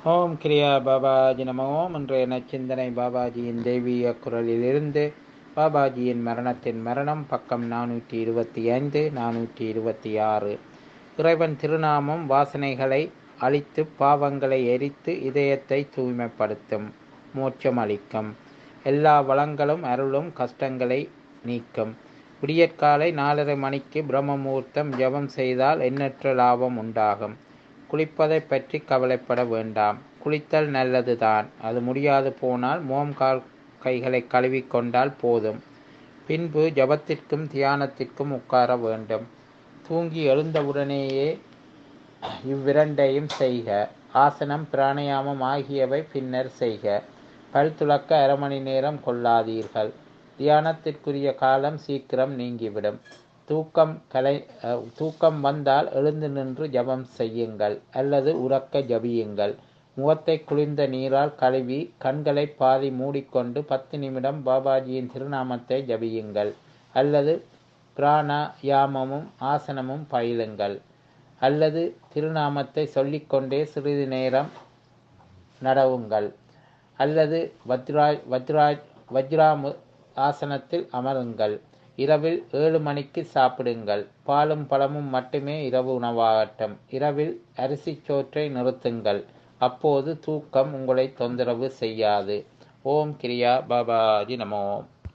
ஓம் கிரியா பாபாஜி நம ஓம் இன்றைய நச்சிந்தனை பாபாஜியின் தெய்வீக குரலிலிருந்து பாபாஜியின் மரணத்தின் மரணம் பக்கம் நானூற்றி இருபத்தி ஐந்து நானூற்றி இருபத்தி ஆறு இறைவன் திருநாமம் வாசனைகளை அழித்து பாவங்களை எரித்து இதயத்தை தூய்மைப்படுத்தும் மோட்சம் அளிக்கும் எல்லா வளங்களும் அருளும் கஷ்டங்களை நீக்கும் விடியற்காலை நாலரை மணிக்கு பிரம்ம முகூர்த்தம் ஜபம் செய்தால் எண்ணற்ற லாபம் உண்டாகும் குளிப்பதை பற்றி கவலைப்பட வேண்டாம் குளித்தல் நல்லதுதான் அது முடியாது போனால் மோம் கால் கைகளை கழுவிக்கொண்டால் போதும் பின்பு ஜபத்திற்கும் தியானத்திற்கும் உட்கார வேண்டும் தூங்கி எழுந்தவுடனேயே இவ்விரண்டையும் செய்க ஆசனம் பிராணயாமம் ஆகியவை பின்னர் செய்க பல் துளக்க அரை மணி நேரம் கொள்ளாதீர்கள் தியானத்திற்குரிய காலம் சீக்கிரம் நீங்கிவிடும் தூக்கம் கலை தூக்கம் வந்தால் எழுந்து நின்று ஜபம் செய்யுங்கள் அல்லது உறக்க ஜபியுங்கள் முகத்தை குளிர்ந்த நீரால் கழுவி கண்களை பாதி மூடிக்கொண்டு பத்து நிமிடம் பாபாஜியின் திருநாமத்தை ஜபியுங்கள் அல்லது பிராணாயாமமும் ஆசனமும் பயிலுங்கள் அல்லது திருநாமத்தை சொல்லிக்கொண்டே சிறிது நேரம் நடவுங்கள் அல்லது வஜ்ராஜ் வஜ்ராஜ் வஜ்ராமு ஆசனத்தில் அமருங்கள் இரவில் ஏழு மணிக்கு சாப்பிடுங்கள் பாலும் பழமும் மட்டுமே இரவு உணவாகட்டும் இரவில் அரிசி சோற்றை நிறுத்துங்கள் அப்போது தூக்கம் உங்களை தொந்தரவு செய்யாது ஓம் கிரியா பாபாஜி நமோம்